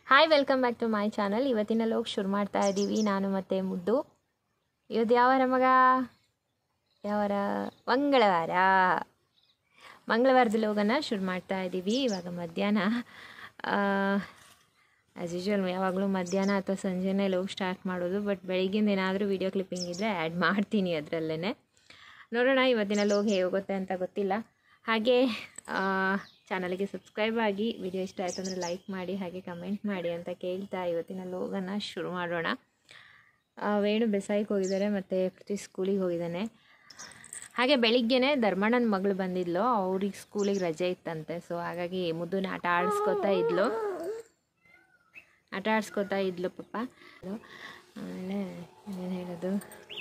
hi welcome back to my channel ಇವತ್ತಿನ vlog ಶುರು ಮಾಡ್ತಾ ಇದ್ದೀವಿ ನಾನು ಮತ್ತು ಮುದ್ದು ಇವತ್ತು ಯಾವ ವಾರ ಮಗ ಯಾವ ವಾರ ಮಂಗಳವಾರ ಮಂಗಳವಾರದ ಲೋಗನ ಶುರು ಮಾಡ್ತಾ ಇದ್ದೀವಿ ಇವಾಗ ಮಧ್ಯಾಹ್ನ ಆ್ಯಸ್ ಯೂಶ್ವಲ್ ಯಾವಾಗಲೂ ಮಧ್ಯಾಹ್ನ ಅಥವಾ ಸಂಜೆನೇ ಲೋಗ್ ಸ್ಟಾರ್ಟ್ ಮಾಡೋದು ಬಟ್ ಬೆಳಿಗ್ಗಿಂದ ಏನಾದರೂ ವೀಡಿಯೋ ಕ್ಲಿಪ್ಪಿಂಗ್ ಇದ್ದರೆ ಆ್ಯಡ್ ಮಾಡ್ತೀನಿ ಅದರಲ್ಲೇ ನೋಡೋಣ ಇವತ್ತಿನ ಲೋಗ್ ಹೇಗೆ ಹೋಗುತ್ತೆ ಅಂತ ಗೊತ್ತಿಲ್ಲ ಹಾಗೆ ಚಾನಲ್ಗೆ ಸಬ್ಸ್ಕ್ರೈಬ್ ಆಗಿ ವಿಡಿಯೋ ಇಷ್ಟ ಆಯಿತು ಅಂದರೆ ಲೈಕ್ ಮಾಡಿ ಹಾಗೆ ಕಮೆಂಟ್ ಮಾಡಿ ಅಂತ ಕೇಳ್ತಾ ಇವತ್ತಿನ ಲೋಗನ್ನು ಶುರು ಮಾಡೋಣ ಆ, ವೇಣು ಬೆಸಾಯಿಗೆ ಹೋಗಿದ್ದಾರೆ ಮತ್ತು ಪ್ರತಿ ಸ್ಕೂಲಿಗೆ ಹೋಗಿದ್ದಾನೆ ಹಾಗೆ ಬೆಳಿಗ್ಗೆನೇ ಧರ್ಮಣ್ಣನ ಮಗಳು ಬಂದಿದ್ಲು ಅವ್ರಿಗೆ ಸ್ಕೂಲಿಗೆ ರಜೆ ಇತ್ತಂತೆ ಸೊ ಹಾಗಾಗಿ ಮುದ್ದುನ ಆಟ ಆಡಿಸ್ಕೊತಾ ಇದ್ಲು ಆಟ ಆಡಿಸ್ಕೊತಾ ಇದ್ಲು ಪಾಪ ಆಮೇಲೆ ಏನೇನು ಹೇಳೋದು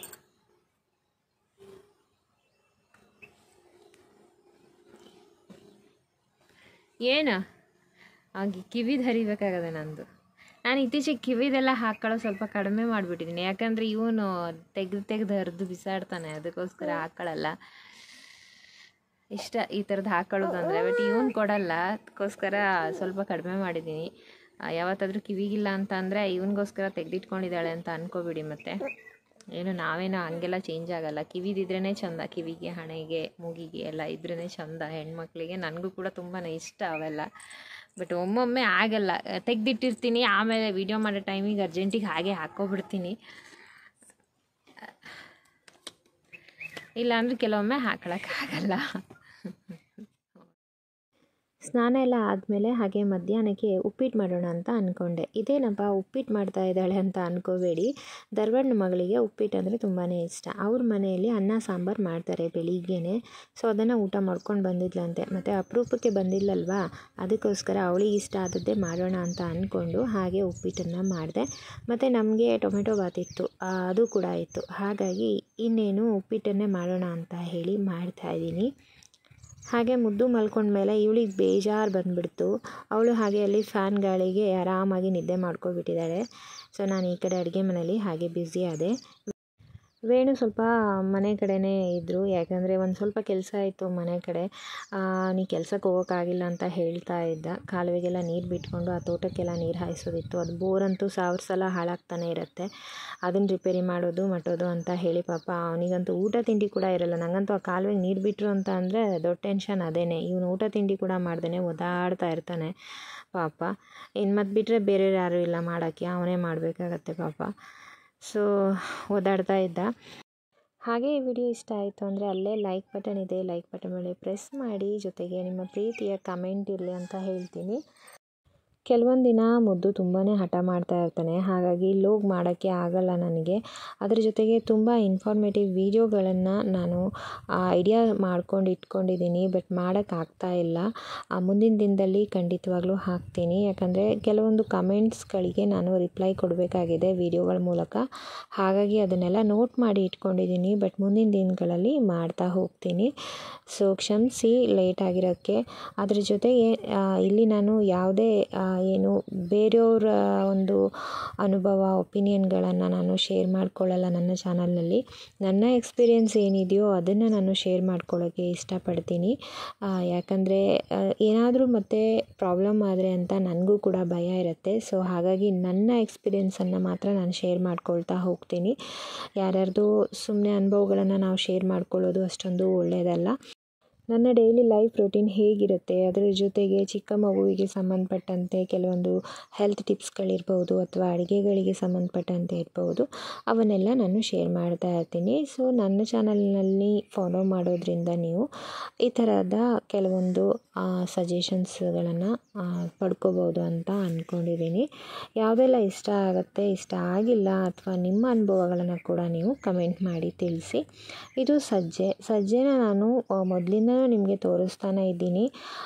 ಏನು ಹಾಗೆ ಕಿವಿದು ಹರಿಬೇಕಾಗದೆ ನಂದು ನಾನು ಇತ್ತೀಚೆಗೆ ಕಿವಿದೆಲ್ಲ ಹಾಕೊಳ್ಳೋ ಸ್ವಲ್ಪ ಕಡಿಮೆ ಮಾಡಿಬಿಟ್ಟಿದ್ದೀನಿ ಯಾಕಂದರೆ ಇವನು ತೆಗೆದು ತೆಗೆದು ಹರಿದು ಬಿಸಾಡ್ತಾನೆ ಅದಕ್ಕೋಸ್ಕರ ಹಾಕೊಳ್ಳಲ್ಲ ಇಷ್ಟ ಈ ಥರದ್ದು ಹಾಕೊಳ್ಳೋದು ಅಂದರೆ ಬಟ್ ಇವನು ಕೊಡಲ್ಲ ಅದಕ್ಕೋಸ್ಕರ ಸ್ವಲ್ಪ ಕಡಿಮೆ ಮಾಡಿದ್ದೀನಿ ಆ, ಯಾವತ್ತಾದರೂ ಕಿವಿಗಿಲ್ಲ ಅಂತ ಅಂದರೆ ಇವನಿಗೋಸ್ಕರ ತೆಗೆದಿಟ್ಕೊಂಡಿದ್ದಾಳೆ ಅಂತ ಅನ್ಕೋಬಿಡಿ ಮತ್ತೆ ಏನು ನಾವೇನೋ ಹಂಗೆಲ್ಲ ಚೇಂಜ್ ಆಗಲ್ಲ ಕಿವಿದಿದ್ರೇ ಚಂದ ಕಿವಿಗೆ ಹಣೆಗೆ ಮೂಗಿಗೆ ಎಲ್ಲ ಇದ್ರೇ ಚಂದ ಹೆಣ್ಮಕ್ಳಿಗೆ ನನಗೂ ಕೂಡ ತುಂಬಾ ಇಷ್ಟ ಅವೆಲ್ಲ ಬಟ್ ಒಮ್ಮೊಮ್ಮೆ ಆಗಲ್ಲ ತೆಗ್ದಿಟ್ಟಿರ್ತೀನಿ ಆಮೇಲೆ ವಿಡಿಯೋ ಮಾಡೋ ಟೈಮಿಗೆ ಅರ್ಜೆಂಟಿಗೆ ಹಾಗೆ ಹಾಕ್ಕೊಬಿಡ್ತೀನಿ ಇಲ್ಲಾಂದ್ರೆ ಕೆಲವೊಮ್ಮೆ ಹಾಕೊಳಕ್ಕಾಗಲ್ಲ ಸ್ನಾನ ಎಲ್ಲ ಆದಮೇಲೆ ಹಾಗೆ ಮಧ್ಯಾಹ್ನಕ್ಕೆ ಉಪ್ಪಿಟ್ಟು ಮಾಡೋಣ ಅಂತ ಅಂದ್ಕೊಂಡೆ ಇದೇನಪ್ಪ ಉಪ್ಪಿಟ್ಟು ಮಾಡ್ತಾ ಇದ್ದಾಳೆ ಅಂತ ಅನ್ಕೋಬೇಡಿ ಧರ್ವಣ್ಣ ಮಗಳಿಗೆ ಉಪ್ಪಿಟ್ಟು ಅಂದರೆ ತುಂಬಾ ಇಷ್ಟ ಅವ್ರ ಮನೆಯಲ್ಲಿ ಅನ್ನ ಸಾಂಬಾರು ಮಾಡ್ತಾರೆ ಬೆಳಿಗ್ಗೆನೆ ಸೊ ಅದನ್ನು ಊಟ ಮಾಡ್ಕೊಂಡು ಬಂದಿದ್ಲಂತೆ ಮತ್ತು ಅಪರೂಪಕ್ಕೆ ಬಂದಿಲ್ಲಲ್ವಾ ಅದಕ್ಕೋಸ್ಕರ ಅವಳಿಗೆ ಇಷ್ಟ ಆದದ್ದೇ ಮಾಡೋಣ ಅಂತ ಅಂದ್ಕೊಂಡು ಹಾಗೆ ಉಪ್ಪಿಟ್ಟನ್ನು ಮಾಡಿದೆ ಮತ್ತು ನಮಗೆ ಟೊಮೆಟೊ ಬಾತ್ ಇತ್ತು ಆ, ಅದು ಕೂಡ ಇತ್ತು ಹಾಗಾಗಿ ಇನ್ನೇನು ಉಪ್ಪಿಟ್ಟನ್ನೇ ಮಾಡೋಣ ಅಂತ ಹೇಳಿ ಮಾಡ್ತಾ ಇದ್ದೀನಿ ಹಾಗೆ ಮುದ್ದು ಮಲ್ಕೊಂಡ್ಮೇಲೆ ಇವಳಿಗೆ ಬೇಜಾರು ಬಂದುಬಿಡ್ತು ಅವಳು ಹಾಗೆ ಅಲ್ಲಿ ಫ್ಯಾನ್ ಗಾಳಿಗೆ ಆರಾಮಾಗಿ ನಿದ್ದೆ ಮಾಡ್ಕೊಬಿಟ್ಟಿದ್ದಾಳೆ ಸೊ ನಾನು ಈ ಕಡೆ ಅಡುಗೆ ಮನೇಲಿ ಹಾಗೆ ಬ್ಯುಸಿ ಆದೆ ವೇಣು ಸ್ವಲ್ಪ ಮನೆ ಕಡೆನೇ ಇದ್ದರು ಯಾಕಂದರೆ ಒಂದು ಸ್ವಲ್ಪ ಕೆಲಸ ಇತ್ತು ಮನೆ ಕಡೆ ನೀ ಕೆಲ್ಸಕ್ಕೆ ಹೋಗೋಕ್ಕಾಗಿಲ್ಲ ಅಂತ ಹೇಳ್ತಾ ಇದ್ದ ಕಾಲುವೆಗೆಲ್ಲ ನೀರು ಬಿಟ್ಕೊಂಡು ಆ ತೋಟಕ್ಕೆಲ್ಲ ನೀರು ಹಾಯಿಸೋದಿತ್ತು ಅದು ಬೋರಂತೂ ಸಾವಿರ ಸಲ ಹಾಳಾಗ್ತಾನೆ ಇರುತ್ತೆ ಅದನ್ನು ರಿಪೇರಿ ಮಾಡೋದು ಮಟ್ಟೋದು ಅಂತ ಹೇಳಿ ಪಾಪ ಅವನಿಗಂತೂ ಊಟ ತಿಂಡಿ ಕೂಡ ಇರಲ್ಲ ನನಗಂತೂ ಆ ಕಾಲುವೆಗೆ ನೀರು ಬಿಟ್ಟರು ಅಂತ ಅಂದರೆ ದೊಡ್ಡ ಟೆನ್ಷನ್ ಅದೇನೆ ಇವನು ಊಟ ತಿಂಡಿ ಕೂಡ ಮಾಡ್ದೇ ಒದಾಡ್ತಾ ಇರ್ತಾನೆ ಪಾಪ ಇನ್ನು ಮತ್ತೆ ಬಿಟ್ಟರೆ ಬೇರೆ ಯಾರೂ ಇಲ್ಲ ಮಾಡೋಕ್ಕೆ ಅವನೇ ಮಾಡಬೇಕಾಗತ್ತೆ ಪಾಪ ಸೊ ಓದಾಡ್ತಾ ಇದ್ದ ಹಾಗೆ ಈ ವಿಡಿಯೋ ಇಷ್ಟ ಆಯಿತು ಅಂದರೆ ಅಲ್ಲೇ ಲೈಕ್ ಬಟನ್ ಇದೆ ಲೈಕ್ ಬಟನ್ ಮೇಲೆ ಪ್ರೆಸ್ ಮಾಡಿ ಜೊತೆಗೆ ನಿಮ್ಮ ಪ್ರೀತಿಯ ಕಮೆಂಟ್ ಇರಲಿ ಅಂತ ಹೇಳ್ತೀನಿ ಕೆಲವೊಂದು ದಿನ ಮುದ್ದು ತುಂಬಾ ಹಠ ಮಾಡ್ತಾ ಇರ್ತಾನೆ ಹಾಗಾಗಿ ಲೋಗ್ ಮಾಡೋಕ್ಕೆ ಆಗಲ್ಲ ನನಗೆ ಅದ್ರ ಜೊತೆಗೆ ತುಂಬ ಇನ್ಫಾರ್ಮೇಟಿವ್ ವೀಡಿಯೋಗಳನ್ನು ನಾನು ಐಡಿಯಾ ಮಾಡ್ಕೊಂಡು ಇಟ್ಕೊಂಡಿದ್ದೀನಿ ಬಟ್ ಮಾಡೋಕ್ಕಾಗ್ತಾ ಇಲ್ಲ ಆ, ಮುಂದಿನ ದಿನದಲ್ಲಿ ಖಂಡಿತವಾಗ್ಲೂ ಹಾಕ್ತೀನಿ ಯಾಕಂದರೆ ಕೆಲವೊಂದು ಕಮೆಂಟ್ಸ್ಗಳಿಗೆ ನಾನು ರಿಪ್ಲೈ ಕೊಡಬೇಕಾಗಿದೆ ವೀಡಿಯೋಗಳ ಮೂಲಕ ಹಾಗಾಗಿ ಅದನ್ನೆಲ್ಲ ನೋಟ್ ಮಾಡಿ ಇಟ್ಕೊಂಡಿದ್ದೀನಿ ಬಟ್ ಮುಂದಿನ ದಿನಗಳಲ್ಲಿ ಮಾಡ್ತಾ ಹೋಗ್ತೀನಿ ಸೊ ಕ್ಷಮಿಸಿ ಲೇಟ್ ಆಗಿರೋಕ್ಕೆ ಅದ್ರ ಜೊತೆಗೆ ಆ, ಇಲ್ಲಿ ನಾನು ಯಾವುದೇ ಆ, ಏನು ಬೇರೆಯವರ ಒಂದು ಅನುಭವ ಒಪಿನಿಯನ್ಗಳನ್ನು ನಾನು ಶೇರ್ ಮಾಡ್ಕೊಳ್ಳಲ್ಲ ನನ್ನ ಚಾನಲ್ನಲ್ಲಿ ನನ್ನ ಎಕ್ಸ್ಪೀರಿಯೆನ್ಸ್ ಏನಿದೆಯೋ ಅದನ್ನು ನಾನು ಶೇರ್ ಮಾಡ್ಕೊಳ್ಳೋಕ್ಕೆ ಇಷ್ಟಪಡ್ತೀನಿ ಆ, ಯಾಕಂದರೆ ಏನಾದರೂ ಮತ್ತೆ ಪ್ರಾಬ್ಲಮ್ ಆದರೆ ಅಂತ ನನಗೂ ಕೂಡ ಭಯ ಇರುತ್ತೆ ಸೊ ಹಾಗಾಗಿ ನನ್ನ ಎಕ್ಸ್ಪೀರಿಯೆನ್ಸನ್ನು ಮಾತ್ರ ನಾನು ಶೇರ್ ಮಾಡ್ಕೊಳ್ತಾ ಹೋಗ್ತೀನಿ ಯಾರ್ಯಾರ್ದು ಸುಮ್ಮನೆ ಅನುಭವಗಳನ್ನು ನಾವು ಶೇರ್ ಮಾಡ್ಕೊಳ್ಳೋದು ಅಷ್ಟೊಂದು ಒಳ್ಳೆಯದಲ್ಲ ನನ್ನ ಡೈಲಿ ಲೈಫ್ ರೂಟೀನ್ ಹೇಗಿರುತ್ತೆ ಅದರ ಜೊತೆಗೆ ಚಿಕ್ಕ ಮಗುವಿಗೆ ಸಂಬಂಧಪಟ್ಟಂತೆ ಕೆಲವೊಂದು ಹೆಲ್ತ್ ಟಿಪ್ಸ್ಗಳಿರ್ಬೋದು ಅಥವಾ ಅಡುಗೆಗಳಿಗೆ ಸಂಬಂಧಪಟ್ಟಂತೆ ಇರ್ಬೋದು ಅವನ್ನೆಲ್ಲ ನಾನು ಶೇರ್ ಮಾಡ್ತಾ ಇರ್ತೀನಿ ಸೊ ನನ್ನ ಚಾನಲ್ನಲ್ಲಿ ಫಾಲೋ ಮಾಡೋದ್ರಿಂದ ನೀವು ಈ ಥರದ ಕೆಲವೊಂದು ಸಜೆಷನ್ಸ್ಗಳನ್ನು ಪಡ್ಕೋಬೋದು ಅಂತ ಅಂದ್ಕೊಂಡಿದ್ದೀನಿ ಯಾವುದೆಲ್ಲ ಇಷ್ಟ ಆಗುತ್ತೆ ಇಷ್ಟ ಆಗಿಲ್ಲ ಅಥವಾ ನಿಮ್ಮ ಅನುಭವಗಳನ್ನು ಕೂಡ ನೀವು ಕಮೆಂಟ್ ಮಾಡಿ ತಿಳಿಸಿ ಇದು ಸಜ್ಜೆ ಸಜ್ಜೆನ ನಾನು ಮೊದಲಿಂದನೂ ನಿಮಗೆ ತೋರಿಸ್ತಾನೆ ಇದ್ದೀನಿ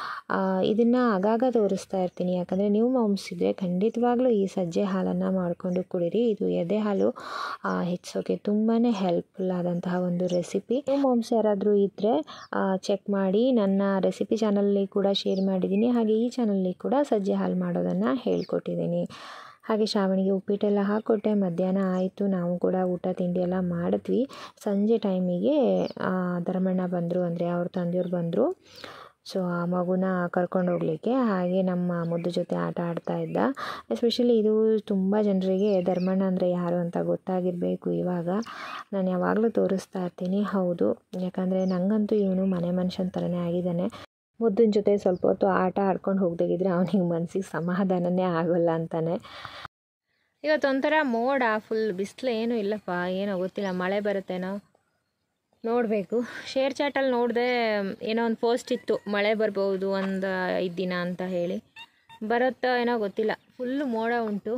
ಇದನ್ನು ಆಗಾಗ ತೋರಿಸ್ತಾ ಇರ್ತೀನಿ ಯಾಕಂದರೆ ನೀವು ಮಾಂಸಿದ್ರೆ ಖಂಡಿತವಾಗ್ಲೂ ಈ ಸಜ್ಜೆ ಹಾಲನ್ನು ಮಾಡಿಕೊಂಡು ಕುಡೀರಿ ಇದು ಎದೆ ಹಾಲು ಆ, ಹೆಚ್ಚೋಕೆ ತುಂಬಾ ಹೆಲ್ಪ್ಫುಲ್ ಆದಂತಹ ಒಂದು ರೆಸಿಪಿ ನೀವು ಮಾಂಸ ಯಾರಾದರೂ ಇದ್ದರೆ ಚೆಕ್ ಮಾಡಿ ನನ್ನ ರೆಸಿಪಿ ಚಾನಲಲ್ಲಿ ಕೂಡ ಶೇರ್ ಮಾಡಿದ್ದೀನಿ ಹಾಗೆ ಈ ಚಾನಲಲ್ಲಿ ಕೂಡ ಸಜ್ಜೆ ಹಾಲು ಮಾಡೋದನ್ನು ಹೇಳ್ಕೊಟ್ಟಿದ್ದೀನಿ ಹಾಗೆ ಶ್ರಾವಣಿಗೆ ಉಪ್ಪಿಟ್ಟೆಲ್ಲ ಹಾಕ್ಕೊಟ್ಟೆ ಮಧ್ಯಾಹ್ನ ಆಯಿತು ನಾವು ಕೂಡ ಊಟ ತಿಂಡಿ ಎಲ್ಲ ಮಾಡಿದ್ವಿ ಸಂಜೆ ಟೈಮಿಗೆ ಧರ್ಮಣ್ಣ ಬಂದರು ಅಂದರೆ ಅವ್ರ ತಂದೆಯವ್ರು ಬಂದರು ಸೊ ಆ ಮಗುನ ಕರ್ಕೊಂಡು ಹೋಗಲಿಕ್ಕೆ ಹಾಗೆ ನಮ್ಮ ಮುದ್ದು ಜೊತೆ ಆಟ ಆಡ್ತಾ ಇದ್ದ ಎಸ್ಪೆಷಲಿ ಇದು ತುಂಬ ಜನರಿಗೆ ಧರ್ಮಣ್ಣ ಅಂದರೆ ಯಾರು ಅಂತ ಗೊತ್ತಾಗಿರಬೇಕು ಇವಾಗ ನಾನು ಯಾವಾಗಲೂ ತೋರಿಸ್ತಾ ಇರ್ತೀನಿ ಹೌದು ಯಾಕಂದರೆ ನನಗಂತೂ ಇವನು ಮನೆ ಮನುಷ್ಯನ ಥರನೇ ಆಗಿದ್ದಾನೆ ಮುದ್ದಿನ ಜೊತೆ ಸ್ವಲ್ಪ ಹೊತ್ತು ಆಟ ಆಡ್ಕೊಂಡು ಹೋಗ್ದಾಗಿದ್ರೆ ಅವನಿಗೆ ಮನಸ್ಸಿಗೆ ಸಮಾಧಾನನೇ ಆಗೋಲ್ಲ ಅಂತಾನೆ ಇವತ್ತೊಂಥರ ಮೋಡ ಫುಲ್ ಬಿಸಿಲು ಏನೂ ಇಲ್ಲಪ್ಪ ಏನೋ ಗೊತ್ತಿಲ್ಲ ಮಳೆ ಬರುತ್ತೇನೋ ನೋಡಬೇಕು ಶೇರ್ ಚಾಟಲ್ಲಿ ನೋಡಿದೆ ಏನೋ ಒಂದು ಪೋಸ್ಟ್ ಇತ್ತು ಮಳೆ ಬರ್ಬೋದು ಒಂದು ಐದು ದಿನ ಅಂತ ಹೇಳಿ ಬರುತ್ತೋ ಏನೋ ಗೊತ್ತಿಲ್ಲ ಫುಲ್ಲು ಮೋಡ ಉಂಟು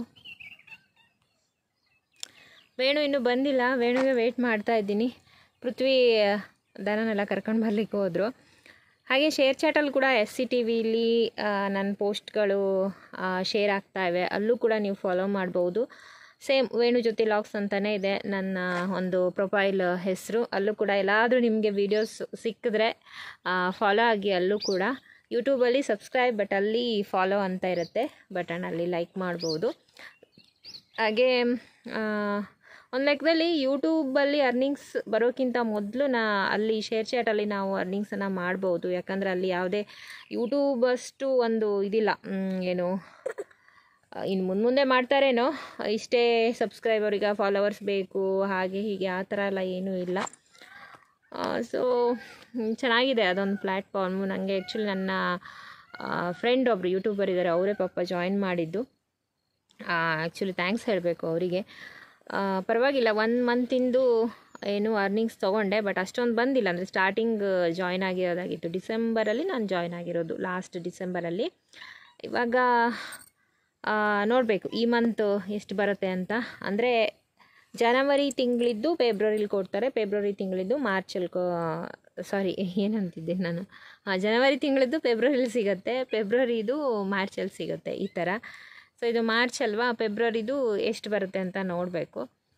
ವೇಣು ಇನ್ನೂ ಬಂದಿಲ್ಲ ವೇಣುಗೆ ವೆಯ್ಟ್ ಮಾಡ್ತಾ ಇದ್ದೀನಿ ಪೃಥ್ವಿ ದನನೆಲ್ಲ ಕರ್ಕೊಂಡು ಬರ್ಲಿಕ್ಕೆ ಹೋದರು ಹಾಗೆ ಶೇರ್ ಚಾಟಲ್ಲಿ ಕೂಡ ಎಸ್ ಸಿ ಟಿ ವಿಲಿ ನನ್ನ ಪೋಸ್ಟ್ಗಳು ಶೇರ್ ಆಗ್ತಾಯಿವೆ ಅಲ್ಲೂ ಕೂಡ ನೀವು ಫಾಲೋ ಮಾಡ್ಬೋದು ಸೇಮ್ ವೇಣು ಜೊತೆ ಲಾಗ್ಸ್ ಅಂತಲೇ ಇದೆ ನನ್ನ ಒಂದು ಪ್ರೊಫೈಲ್ ಹೆಸರು ಅಲ್ಲೂ ಕೂಡ ಎಲ್ಲಾದರೂ ನಿಮಗೆ ವೀಡಿಯೋಸ್ ಸಿಕ್ಕಿದ್ರೆ ಫಾಲೋ ಆಗಿ ಅಲ್ಲೂ ಕೂಡ ಯೂಟ್ಯೂಬಲ್ಲಿ ಸಬ್ಸ್ಕ್ರೈಬ್ ಬಟ್ ಅಲ್ಲಿ ಫಾಲೋ ಅಂತ ಇರುತ್ತೆ ಬಟನ್ ಅಲ್ಲಿ ಲೈಕ್ ಮಾಡ್ಬೋದು ಹಾಗೆ ಒಂದು ಲೆಕ್ಕದಲ್ಲಿ ಯೂಟ್ಯೂಬಲ್ಲಿ ಅರ್ನಿಂಗ್ಸ್ ಬರೋಕ್ಕಿಂತ ಮೊದಲು ನಾ ಅಲ್ಲಿ ಶೇರ್ ಚಾಟಲ್ಲಿ ನಾವು ಅರ್ನಿಂಗ್ಸನ್ನು ಮಾಡ್ಬೋದು ಯಾಕಂದರೆ ಅಲ್ಲಿ ಯಾವುದೇ ಯೂಟ್ಯೂಬ್ ಅಷ್ಟು ಒಂದು ಇದಿಲ್ಲ ಏನು ಇನ್ನು ಮುಂದೆ ಮುಂದೆ ಮಾಡ್ತಾರೇನೋ ಇಷ್ಟೇ ಸಬ್ಸ್ಕ್ರೈಬರಿಗೆ ಫಾಲೋವರ್ಸ್ ಬೇಕು ಹಾಗೆ ಹೀಗೆ ಆ ಥರ ಎಲ್ಲ ಏನೂ ಇಲ್ಲ ಸೊ ಚೆನ್ನಾಗಿದೆ ಅದೊಂದು ಪ್ಲ್ಯಾಟ್ಫಾರ್ಮು ನನಗೆ ಆ್ಯಕ್ಚುಲಿ ನನ್ನ ಫ್ರೆಂಡ್ ಒಬ್ಬರು ಯೂಟ್ಯೂಬರ್ ಇದ್ದಾರೆ ಅವರೇ ಪಾಪ ಜಾಯಿನ್ ಮಾಡಿದ್ದು ಆ್ಯಕ್ಚುಲಿ ಥ್ಯಾಂಕ್ಸ್ ಹೇಳಬೇಕು ಅವರಿಗೆ ಪರವಾಗಿಲ್ಲ ಒನ್ ಮಂತಿಂದು ಏನು ಅರ್ನಿಂಗ್ಸ್ ತೊಗೊಂಡೆ ಬಟ್ ಅಷ್ಟೊಂದು ಬಂದಿಲ್ಲ ಅಂದರೆ ಸ್ಟಾರ್ಟಿಂಗ್ ಜಾಯ್ನ್ ಆಗಿರೋದಾಗಿತ್ತು ಡಿಸೆಂಬರಲ್ಲಿ ನಾನು ಜಾಯ್ನ್ ಆಗಿರೋದು ಲಾಸ್ಟ್ ಡಿಸೆಂಬರಲ್ಲಿ ಇವಾಗ ನೋಡಬೇಕು ಈ ಮಂತ್ ಎಷ್ಟು ಬರುತ್ತೆ ಅಂತ ಅಂದರೆ ಜನವರಿ ತಿಂಗಳಿದ್ದು ಫೆಬ್ರವರಿಲಿ ಕೊಡ್ತಾರೆ ಫೆಬ್ರವರಿ ತಿಂಗಳಿದ್ದು ಮಾರ್ಚಲ್ಲಿ ಕೋ ಸಾರಿ ಏನಂತಿದ್ದೆ ನಾನು ಜನವರಿ ತಿಂಗಳಿದ್ದು ಫೆಬ್ರವರಿಲಿ ಸಿಗುತ್ತೆ ಫೆಬ್ರವರಿದು ಮಾರ್ಚಲ್ಲಿ ಸಿಗುತ್ತೆ ಈ ಥರ ಸೊ ಇದು ಮಾರ್ಚ್ ಅಲ್ವಾ ಫೆಬ್ರವರಿದು ಎಷ್ಟು ಬರುತ್ತೆ ಅಂತ ನೋಡಬೇಕು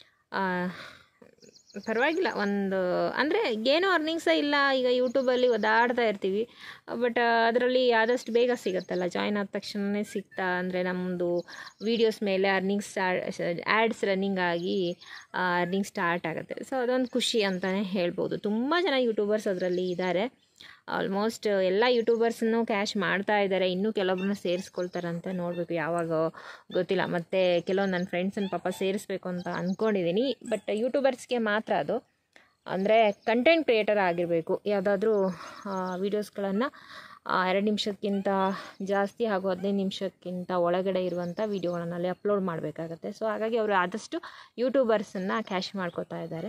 ಪರವಾಗಿಲ್ಲ ಒಂದು ಅಂದರೆ ಏನೂ ಅರ್ನಿಂಗ್ಸೇ ಇಲ್ಲ ಈಗ ಯೂಟ್ಯೂಬಲ್ಲಿ ಒದಾಡ್ತಾ ಇರ್ತೀವಿ ಬಟ್ ಅದರಲ್ಲಿ ಆದಷ್ಟು ಬೇಗ ಸಿಗುತ್ತಲ್ಲ ಜಾಯ್ನ್ ಆದ ತಕ್ಷಣವೇ ಸಿಗ್ತಾ ಅಂದರೆ ನಮ್ಮದು ವೀಡಿಯೋಸ್ ಮೇಲೆ ಅರ್ನಿಂಗ್ಸ್ ಆ್ಯಡ್ಸ್ ರನ್ನಿಂಗ್ ಆಗಿ ಅರ್ನಿಂಗ್ ಸ್ಟಾರ್ಟ್ ಆಗುತ್ತೆ ಸೊ ಅದೊಂದು ಖುಷಿ ಅಂತಲೇ ಹೇಳ್ಬೋದು ತುಂಬ ಜನ ಯೂಟ್ಯೂಬರ್ಸ್ ಅದರಲ್ಲಿ ಇದ್ದಾರೆ ಆಲ್ಮೋಸ್ಟ್ ಎಲ್ಲ ಯೂಟ್ಯೂಬರ್ಸನ್ನು ಕ್ಯಾಶ್ ಮಾಡ್ತಾ ಇದ್ದಾರೆ ಇನ್ನೂ ಕೆಲವೊಬ್ಬರನ್ನ ಸೇರಿಸ್ಕೊಳ್ತಾರಂತೆ ನೋಡಬೇಕು ಯಾವಾಗ ಗೊತ್ತಿಲ್ಲ ಮತ್ತು ಕೆಲವೊಂದು ನನ್ನ ಫ್ರೆಂಡ್ಸನ್ನ ಪಾಪ ಸೇರಿಸ್ಬೇಕು ಅಂತ ಅಂದ್ಕೊಂಡಿದ್ದೀನಿ ಬಟ್ ಯೂಟ್ಯೂಬರ್ಸ್ಗೆ ಮಾತ್ರ ಅದು ಅಂದರೆ ಕಂಟೆಂಟ್ ಕ್ರಿಯೇಟರ್ ಆಗಿರಬೇಕು ಯಾವುದಾದ್ರೂ ವೀಡಿಯೋಸ್ಗಳನ್ನು ಎರಡು ನಿಮಿಷಕ್ಕಿಂತ ಜಾಸ್ತಿ ಹಾಗೂ ಹದಿನೈದು ನಿಮಿಷಕ್ಕಿಂತ ಒಳಗಡೆ ಇರುವಂಥ ವೀಡಿಯೋಗಳನ್ನಲ್ಲಿ ಅಪ್ಲೋಡ್ ಮಾಡಬೇಕಾಗತ್ತೆ ಸೊ ಹಾಗಾಗಿ ಅವರು ಆದಷ್ಟು ಯೂಟ್ಯೂಬರ್ಸನ್ನು ಕ್ಯಾಶ್ ಮಾಡ್ಕೋತಾ ಇದ್ದಾರೆ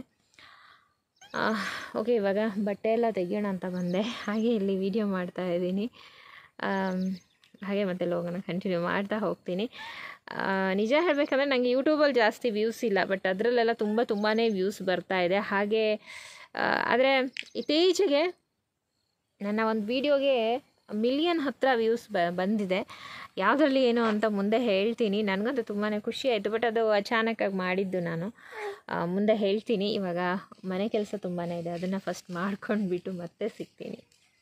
ಓಕೆ ಇವಾಗ ಬಟ್ಟೆ ಎಲ್ಲ ತೆಗಿಯೋಣ ಅಂತ ಬಂದೆ ಹಾಗೆ ಇಲ್ಲಿ ವಿಡಿಯೋ ಮಾಡ್ತಾ ಇದ್ದೀನಿ ಹಾಗೆ ಮತ್ತೆ ಲೋಗನ ಕಂಟಿನ್ಯೂ ಮಾಡ್ತಾ ಹೋಗ್ತೀನಿ ನಿಜ ಹೇಳಬೇಕಂದ್ರೆ ನನಗೆ ಯೂಟ್ಯೂಬಲ್ಲಿ ಜಾಸ್ತಿ ವ್ಯೂಸ್ ಇಲ್ಲ ಬಟ್ ಅದರಲ್ಲೆಲ್ಲ ತುಂಬ ತುಂಬಾ ವ್ಯೂಸ್ ಬರ್ತಾ ಇದೆ ಹಾಗೆ ಆದರೆ ಇತ್ತೀಚೆಗೆ ನನ್ನ ಒಂದು ವೀಡಿಯೋಗೆ ಮಿಲಿಯನ್ ಹತ್ತಿರ ವ್ಯೂಸ್ ಬ ಬಂದಿದೆ ಯಾವುದರಲ್ಲಿ ಏನು ಅಂತ ಮುಂದೆ ಹೇಳ್ತೀನಿ ನನಗಂತೂ ತುಂಬಾ ಖುಷಿ ಆಯಿತು ಬಟ್ ಅದು ಅಚಾನಕ್ಕಾಗಿ ಮಾಡಿದ್ದು ನಾನು ಮುಂದೆ ಹೇಳ್ತೀನಿ ಇವಾಗ ಮನೆ ಕೆಲಸ ತುಂಬಾ ಇದೆ ಅದನ್ನು ಫಸ್ಟ್ ಮಾಡ್ಕೊಂಡ್ಬಿಟ್ಟು ಮತ್ತೆ ಸಿಗ್ತೀನಿ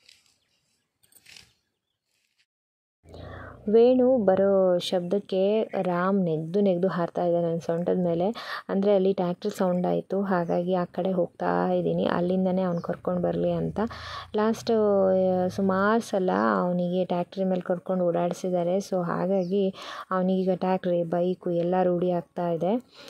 ವೇಣು ಬರೋ ಶಬ್ದಕ್ಕೆ ರಾಮ್ ನೆಗೆದು ನೆಗೆದು ಹಾರ್ತಾ ಇದೆ ನನ್ನ ಸೊಂಟದ ಮೇಲೆ ಅಂದರೆ ಅಲ್ಲಿ ಟ್ಯಾಕ್ಟ್ರ್ ಸೌಂಡ್ ಆಯಿತು ಹಾಗಾಗಿ ಆ ಕಡೆ ಹೋಗ್ತಾ ಇದ್ದೀನಿ ಅಲ್ಲಿಂದನೇ ಅವ್ನು ಕರ್ಕೊಂಡು ಬರಲಿ ಅಂತ ಲಾಸ್ಟ್ ಸುಮಾರು ಸಲ ಅವನಿಗೆ ಟ್ಯಾಕ್ಟ್ರಿ ಮೇಲೆ ಕರ್ಕೊಂಡು ಓಡಾಡಿಸಿದ್ದಾರೆ ಸೊ ಹಾಗಾಗಿ ಅವನಿಗೀಗ ಟ್ಯಾಕ್ಟ್ರಿ ಬೈಕು ಎಲ್ಲ ರೂಢಿ ಆಗ್ತಾ ಇದೆ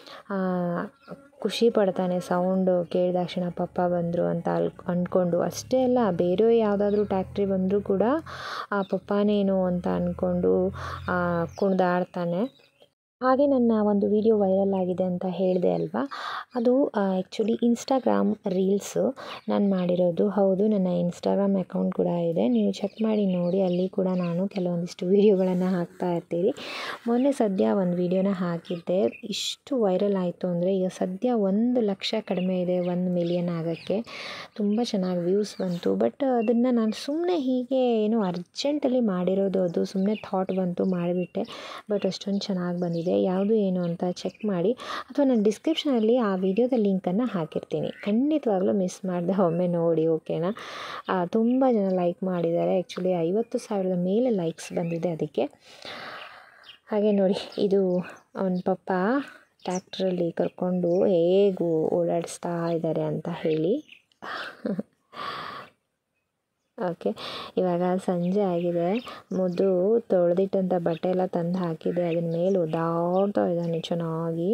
ಖುಷಿ ಪಡ್ತಾನೆ ಸೌಂಡು ಕೇಳಿದ ತಕ್ಷಣ ಪಪ್ಪ ಬಂದರು ಅಂತ ಅಲ್ಲಿ ಅಂದ್ಕೊಂಡು ಅಷ್ಟೇ ಅಲ್ಲ ಬೇರೆ ಯಾವುದಾದ್ರೂ ಟ್ಯಾಕ್ಟ್ರಿ ಬಂದರೂ ಕೂಡ ಆ ಪಪ್ಪನೇನು ಅಂತ ಅಂದ್ಕೊಂಡು ಕುಣಿದಾಡ್ತಾನೆ ಹಾಗೆ ನನ್ನ ಒಂದು ವಿಡಿಯೋ ವೈರಲ್ ಆಗಿದೆ ಅಂತ ಹೇಳಿದೆ ಅಲ್ವಾ ಅದು ಆ್ಯಕ್ಚುಲಿ ಇನ್ಸ್ಟಾಗ್ರಾಮ್ ರೀಲ್ಸು ನಾನು ಮಾಡಿರೋದು ಹೌದು ನನ್ನ ಇನ್ಸ್ಟಾಗ್ರಾಮ್ ಅಕೌಂಟ್ ಕೂಡ ಇದೆ ನೀವು ಚೆಕ್ ಮಾಡಿ ನೋಡಿ ಅಲ್ಲಿ ಕೂಡ ನಾನು ಕೆಲವೊಂದಿಷ್ಟು ವೀಡಿಯೋಗಳನ್ನು ಹಾಕ್ತಾ ಇರ್ತೀರಿ ಮೊನ್ನೆ ಸದ್ಯ ಒಂದು ವೀಡಿಯೋನ ಹಾಕಿದ್ದೆ ಇಷ್ಟು ವೈರಲ್ ಆಯಿತು ಅಂದರೆ ಈಗ ಸದ್ಯ ಒಂದು ಲಕ್ಷ ಕಡಿಮೆ ಇದೆ ಒಂದು ಮಿಲಿಯನ್ ಆಗೋಕ್ಕೆ ತುಂಬ ಚೆನ್ನಾಗಿ ವ್ಯೂಸ್ ಬಂತು ಬಟ್ ಅದನ್ನು ನಾನು ಸುಮ್ಮನೆ ಹೀಗೆ ಏನೋ ಅರ್ಜೆಂಟಲ್ಲಿ ಮಾಡಿರೋದು ಅದು ಸುಮ್ಮನೆ ಥಾಟ್ ಬಂತು ಮಾಡಿಬಿಟ್ಟೆ ಬಟ್ ಅಷ್ಟೊಂದು ಚೆನ್ನಾಗಿ ಬಂದಿದೆ ಯಾವುದು ಏನು ಅಂತ ಚೆಕ್ ಮಾಡಿ ಅಥವಾ ನಾನು ಡಿಸ್ಕ್ರಿಪ್ಷನಲ್ಲಿ ಆ ವಿಡಿಯೋದ ಲಿಂಕನ್ನು ಹಾಕಿರ್ತೀನಿ ಖಂಡಿತವಾಗ್ಲೂ ಮಿಸ್ ಮಾಡಿದೆ ಒಮ್ಮೆ ನೋಡಿ ಓಕೆನಾ ತುಂಬ ಜನ ಲೈಕ್ ಮಾಡಿದ್ದಾರೆ ಆ್ಯಕ್ಚುಲಿ ಐವತ್ತು ಸಾವಿರದ ಮೇಲೆ ಲೈಕ್ಸ್ ಬಂದಿದೆ ಅದಕ್ಕೆ ಹಾಗೆ ನೋಡಿ ಇದು ಅವನ ಪಪ್ಪ ಟ್ಯಾಕ್ಟ್ರಲ್ಲಿ ಕರ್ಕೊಂಡು ಹೇಗೂ ಓಡಾಡಿಸ್ತಾ ಇದ್ದಾರೆ ಅಂತ ಹೇಳಿ ಓಕೆ ಇವಾಗ ಸಂಜೆ ಆಗಿದೆ ಮುದ್ದು ತೊಳೆದಿಟ್ಟಂಥ ಬಟ್ಟೆ ಎಲ್ಲ ತಂದು ಹಾಕಿದೆ ಅದನ್ನ ಮೇಲೆ ಒದಾಡ್ತಾ ಇದ್ದಾನೆ ಚೆನ್ನಾಗಿ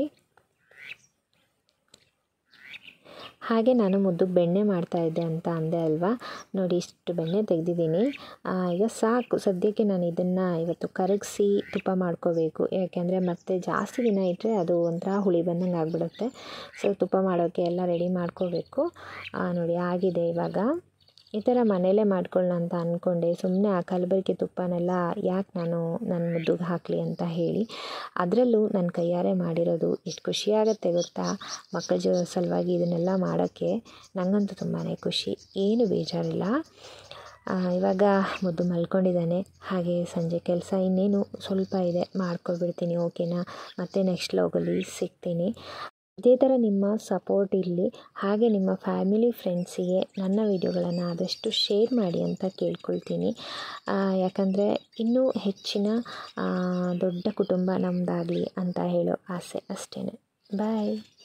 ಹಾಗೆ ನಾನು ಮುದ್ದು ಬೆಣ್ಣೆ ಮಾಡ್ತಾ ಇದ್ದೆ ಅಂತ ಅಂದೆ ಅಲ್ವಾ ನೋಡಿ ಇಷ್ಟು ಬೆಣ್ಣೆ ತೆಗೆದಿದ್ದೀನಿ ಈಗ ಸಾಕು ಸದ್ಯಕ್ಕೆ ನಾನು ಇದನ್ನು ಇವತ್ತು ಕರಗಿಸಿ ತುಪ್ಪ ಮಾಡ್ಕೋಬೇಕು ಯಾಕೆಂದರೆ ಮತ್ತೆ ಜಾಸ್ತಿ ದಿನ ಇಟ್ಟರೆ ಅದು ಒಂಥರ ಹುಳಿ ಬಂದಂಗೆ ಆಗಿಬಿಡುತ್ತೆ ಸೊ ತುಪ್ಪ ಮಾಡೋಕ್ಕೆ ಎಲ್ಲ ರೆಡಿ ಮಾಡ್ಕೋಬೇಕು ನೋಡಿ ಆಗಿದೆ ಇವಾಗ ಈ ಥರ ಮನೇಲೇ ಮಾಡ್ಕೊಳ್ಳೋಣ ಅಂತ ಅಂದ್ಕೊಂಡೆ ಸುಮ್ಮನೆ ಆ ಕಲಬೆರಕೆ ತುಪ್ಪನೆಲ್ಲ ಯಾಕೆ ನಾನು ನನ್ನ ಮುದ್ದುಗೆ ಹಾಕಲಿ ಅಂತ ಹೇಳಿ ಅದರಲ್ಲೂ ನನ್ನ ಕೈಯಾರೆ ಮಾಡಿರೋದು ಎಷ್ಟು ಖುಷಿಯಾಗತ್ತೆ ಗೊತ್ತಾ ಮಕ್ಕಳ ಜೊ ಸಲುವಾಗಿ ಇದನ್ನೆಲ್ಲ ಮಾಡೋಕ್ಕೆ ನನಗಂತೂ ತುಂಬಾ ಖುಷಿ ಏನು ಬೇಜಾರಿಲ್ಲ ಇವಾಗ ಮುದ್ದು ಮಲ್ಕೊಂಡಿದ್ದಾನೆ ಹಾಗೆ ಸಂಜೆ ಕೆಲಸ ಇನ್ನೇನು ಸ್ವಲ್ಪ ಇದೆ ಮಾಡ್ಕೊಬಿಡ್ತೀನಿ ಓಕೆನಾ ಮತ್ತೆ ನೆಕ್ಸ್ಟ್ ಲಾಗಲ್ಲಿ ಸಿಗ್ತೀನಿ ಇದೇ ಥರ ನಿಮ್ಮ ಸಪೋರ್ಟ್ ಇರಲಿ ಹಾಗೆ ನಿಮ್ಮ ಫ್ಯಾಮಿಲಿ ಫ್ರೆಂಡ್ಸಿಗೆ ನನ್ನ ವಿಡಿಯೋಗಳನ್ನು ಆದಷ್ಟು ಶೇರ್ ಮಾಡಿ ಅಂತ ಕೇಳ್ಕೊಳ್ತೀನಿ ಯಾಕಂದರೆ ಇನ್ನೂ ಹೆಚ್ಚಿನ ದೊಡ್ಡ ಕುಟುಂಬ ನಮ್ಮದಾಗಲಿ ಅಂತ ಹೇಳೋ ಆಸೆ ಅಷ್ಟೇ ಬಾಯ್